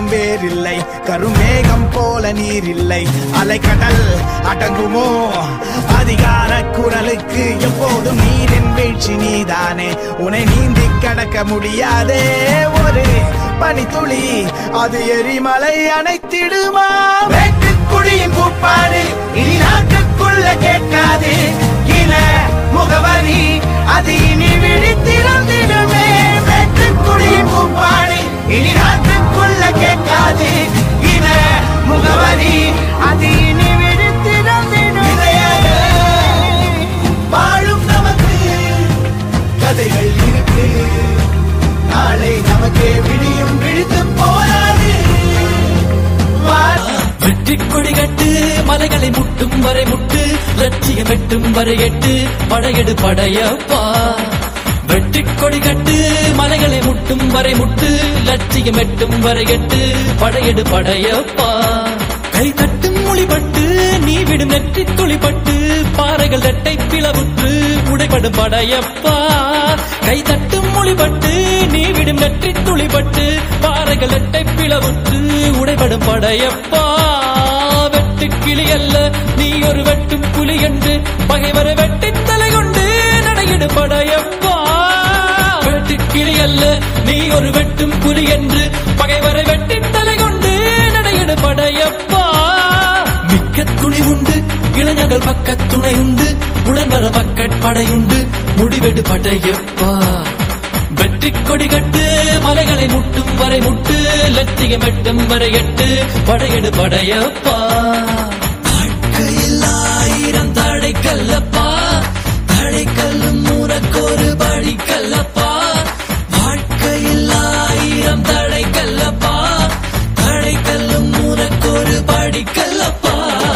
வேறில்லை கருமேகம் போல நீர் இல்லை அலைக்கடல் அடங்குமோ அதிகார குரலுக்கு எப்போதும் நீரின் வீழ்ச்சி நீதானே உன்னை நீந்தி கடக்க முடியாதே ஒரு பனித்துளி அது எரிமலை அணைத்திடுமா வேட்டுக்குழியின் கூப்பாடு இனி நாட்டுக்குள்ள கேட்காது இன முகவரி அது இனி விழித்திறந்திடுமே வேட்டுக்குழியின் கூப்பாடு இனி நாட்டுக்குள்ள கேட்காது இன முகவரி அது இனி விழித்திறந்திடுமே வாழும் நமக்கு கதைகள் இருக்கு நாளை நமக்கே விடியும் விழித்து போராது வா- வெற்றி கொடி கட்டு மலைகளை முட்டும் வரை முட்டு லட்சியம் வெட்டும் வரை எட்டு படையெடு படையப்பா வெற்றி கொடி கட்டு மலைகளை முட்டும் வரை முட்டு லட்சியம் எட்டும் வரை எட்டு படையெடு படையப்பா கை தட்டும் மொழிபட்டு நீ விடும் நெற்றி துளிப்பட்டு பாறைகள் ரெட்டை பிளவுற்று உடைபடும் படையப்பா கை தட்டும் மொழிபட்டு நீ விடும் நெற்றி துளிப்பட்டு பாறைகள் ரெட்டை பிளவுற்று உடைபடும் படையப்பா வெட்டு கிளி அல்ல நீ ஒரு வெட்டும் புலி என்று பகைவரை வெட்டி தலை கொண்டு நடையிடு படையப்பா வெட்டு கிளி அல்ல நீ ஒரு வெட்டும் புலி என்று பகைவரை வெட்டி தலை கொண்டு நடையிடு படையப்பா மிக்க துணி உண்டு இளைஞர்கள் பக்க துணை உண்டு உடன்வர பக்கட் படையுண்டு முடிவெடு படையப்பா வெற்றி கொடி கட்டு மலைகளை முட்டும் வரை முட்டு லட்சியம் எட்டும் வரை எட்டு படையெடு படையப்பா வாழ்க்கையில் ஆயிரம் தடை கல்லப்பா தடை கல்லும் மூரக்கொரு படி கல்லப்பா வாழ்க்கையில் ஆயிரம் தடை கல்லப்பா தடை கல்லும் மூரக்கொரு படி கல்லப்பா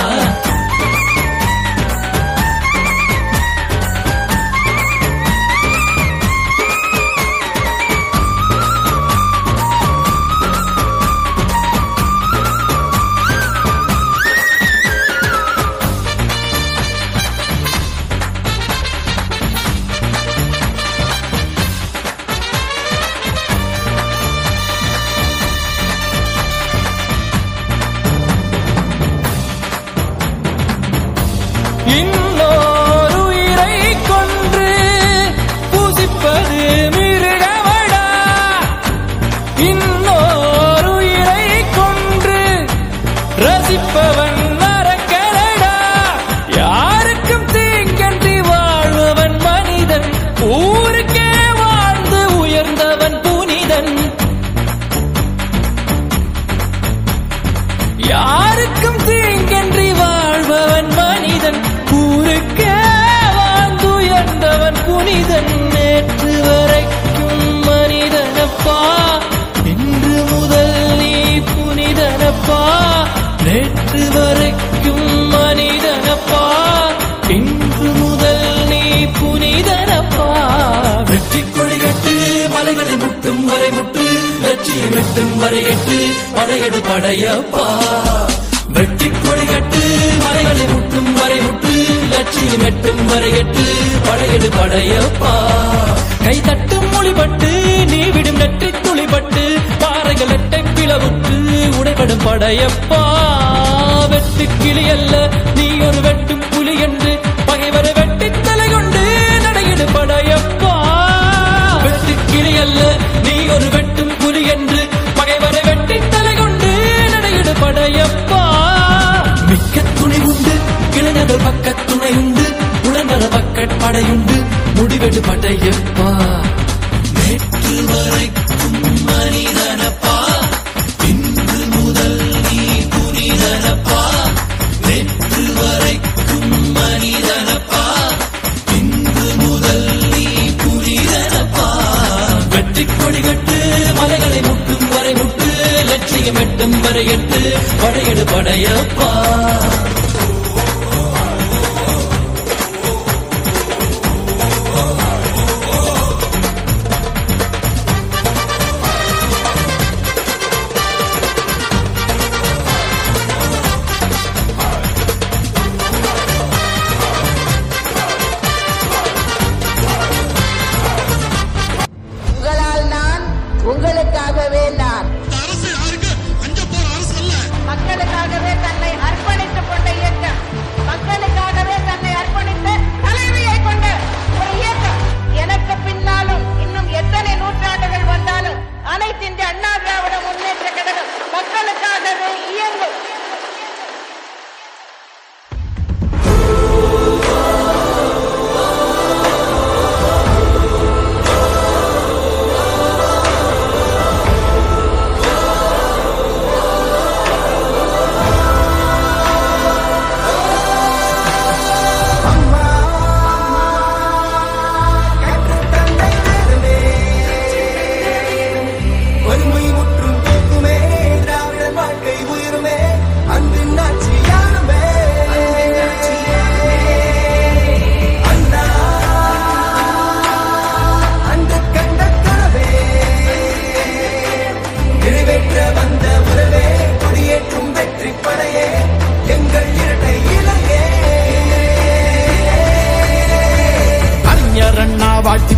இன்னோர் உயிரை கொன்று பூசிப்பது மிருகமடா இன்னோர் உயிரை கொன்று ரசிப்பவன் நரக்கரடா யாருக்கும் தீங்கன்றி வாழ்பவன் மனிதன் ஊருக்கே வாழ்ந்து உயர்ந்தவன் புனிதன் யாருக்கும் தீங்கன்றி வாழ்பவன் மனிதன் ஊருக்கே வாழ்ந்துயர்ந்தவன் புனிதன் நேற்று வரைக்கும் மனிதனப்பா இன்று முதல் நீ புனிதனப்பா நேற்று வரைக்கும் மனிதனப்பா இன்று முதல் நீ புனிதனப்பா வெற்றி கொடிகட்டு மலைகளை முட்டும் வரை முட்டு லட்சியம் எட்டும் வரை எட்டு படையெடு படையப்பா வெற்றி கொடிகட்டு மலைகளை முட்டும் வரை முட்டு லட்சியம் எட்டும் வரை எட்டு படையெடு படையப்பா கை தட்டும் மொழிபட்டு நீ விடும் நெற்றி துளிபட்டு பாறைகள் எட்டை பிளவுற்று உடைபடும் படையப்பா வெட்டு கிளி அல்ல நீ ஒரு வெட்டும் புலி என்று பகைவரை வெட்டி தலை கொண்டு நடையிடு படையப்பா வெட்டு கிளி அல்ல நீ ஒரு வெட்டும் புலி என்று பகைவரை வெட்டி தலை கொண்டு நடையிடு படையப்பா மிக்க துணி உண்டு இளைஞர்கள் பக்க துணை உண்டு உடனர பக்கட் படையுண்டு முடிவெடு படையப்பா நேற்று வரைக்கும் மனிதனப்பா இன்று முதல் நீ புனிதனப்பா நேற்று வரைக்கும் மனிதனப்பா இன்று முதல் நீ புனிதனப்பா வெற்றி கொடிகட்டு மலைகளை முட்டும் வரை முட்டு லட்சியம் எட்டும் வரை எட்டு படையெடு படையப்பா உங்களால் நான் உங்களுக்காகவே நான் இந்த அரசு யாருக்கு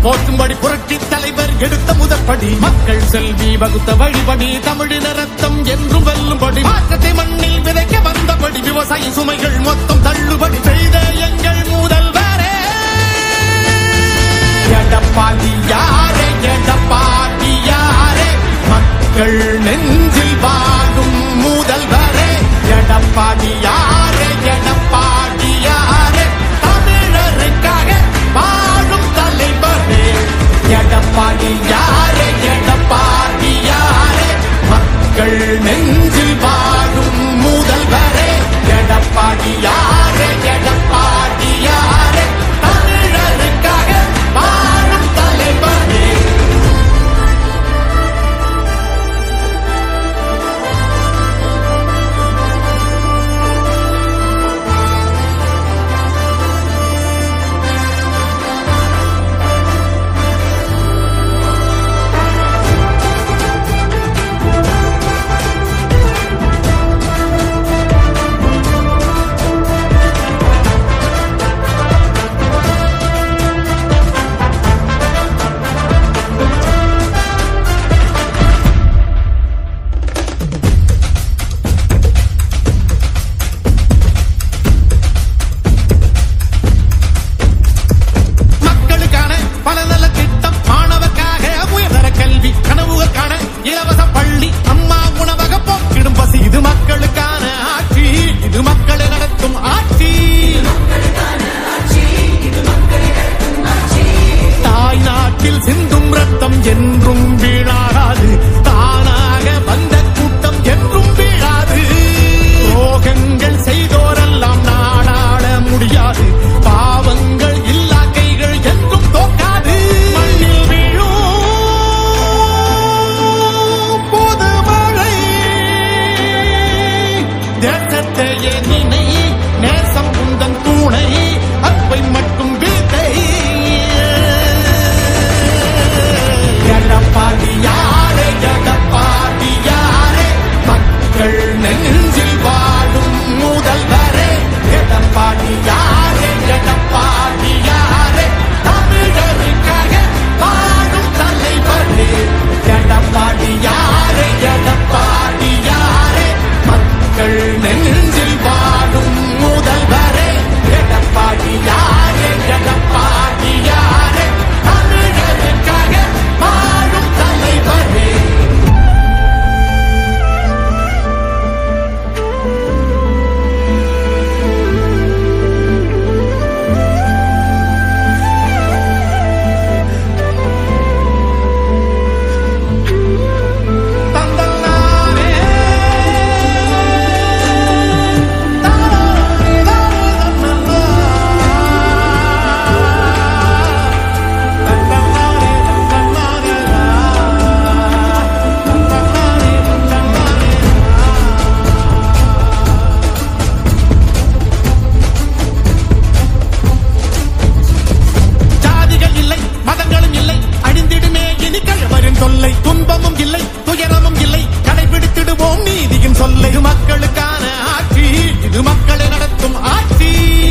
போற்றும்படி புரட்சி தலைவர் எடுத்த முதற்படி மக்கள் செல்வி வகுத்த வழிபடி தமிழின ரத்தம் என்றும் வெல்லும்படி மாற்றத்தை மண்ணில் விதைக்க வந்தபடி விவசாய சுமைகள் மொத்தம் தள்ளுபடி செய்த எங்கள் முதல்வரே எடப்பாடி யாரே எடப்பாடி யாரே மக்கள் நெஞ்சில் வாழும் முதல்வரே எடப்பாடி யாரே எடப்பாடி யாரே தமிழருக்காக வாழும் தலைவரே எடப்பாடி யாரே எடப்பாடி யாரே மக்கள் நெஞ்சில் வாழும் முதல்வரே எடப்பாடி யாரே எடப்பாடி யாரே தமிழருக்காக வாழும் தலைவரே மக்களுக்கான பல நல திட்டம் மாணவர்க்காக உயர்தர கல்வி கனவுகளுக்கான இலவச பள்ளி அம்மா உணவக போக்கிடும் பசி இது மக்களுக்கான ஆட்சி இது மக்களை நடத்தும் ஆட்சி தாய் நாட்டில் சிந்தும் ரத்தம் என்றும் வீணாகாது தானாக வந்த கூட்டம் என்றும் வீழாது ரோகங்கள் செய்தோரெல்லாம் நாடாட முடியாது பாவங்கள் இல்லா கைகள் என்றும் தோக்காது மண்ணில் வீழும் புது மழை தேசத்தையே நினை நேசம் குந்தன் தூணை அன்பை மட்டும் வீட்டை எடப்பாடி யாரே எடப்பாடி யாரே மக்கள் நெஞ்சில் வாழும் முதல்வரே எடப்பாடி யாரே எடப்பாடி யாரே தமிழருக்காக வாழும் தலைவரே எடப்பாடி யாரே எடப்பாடி யாரே மக்கள் நெஞ்சில் வாழும் முதல்வரே எடப்பாடி யாரே எடப்பாடி யாரே தமிழருக்காக வாழும் தலைவரே தந்தல்லானே தானே தானே தந்தல்லானே தந்தல்லானே தந்தல்லானே தந்தல்லானே ஜாதிகள் இல்லை மதங்களும் இல்லை அழிந்திடுமே இனி கழவரின் தொல்லை துன்பமும் இல்லை துயரமும் இல்லை கடைபிடித்திடுவோம் நீதியின் சொல்லை இது மக்களுக்கான ஆட்சி இது மக்களை நடத்தும் ஆட்சி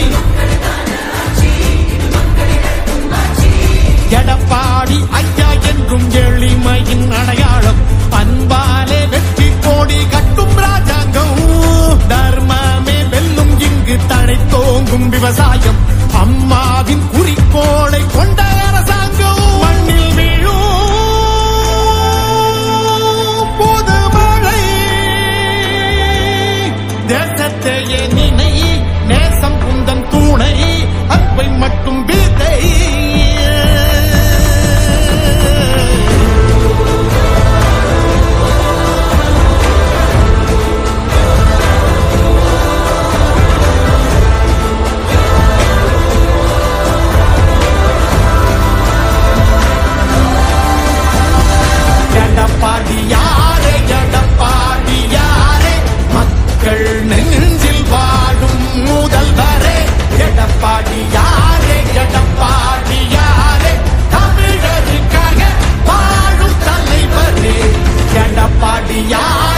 எடப்பாடி ஐயா என்றும் எளிமையின் அடையாளம் அன்பாலே வெற்றி கோடி கட்டும் ராஜாங்கம் தர்மமே வெல்லும் இங்கு தடை தோங்கும் விவசாயம் அம்மாவின் குறிக்கோளை கொண்ட அரசாங்கம் மண்ணில் வீழும் புது மழை தேசத்தையே நினை நேசம் குந்தன் தூணை அன்பை மட்டும் வீட்டை எடப்பாடி யாரே எடப்பாடி யாரே மக்கள் நெஞ்சில் வாழும் முதல்வரே எடப்பாடி யாரே எடப்பாடி யாரே தமிழருக்காக வாழும் தலைவரே எடப்பாடி யாரே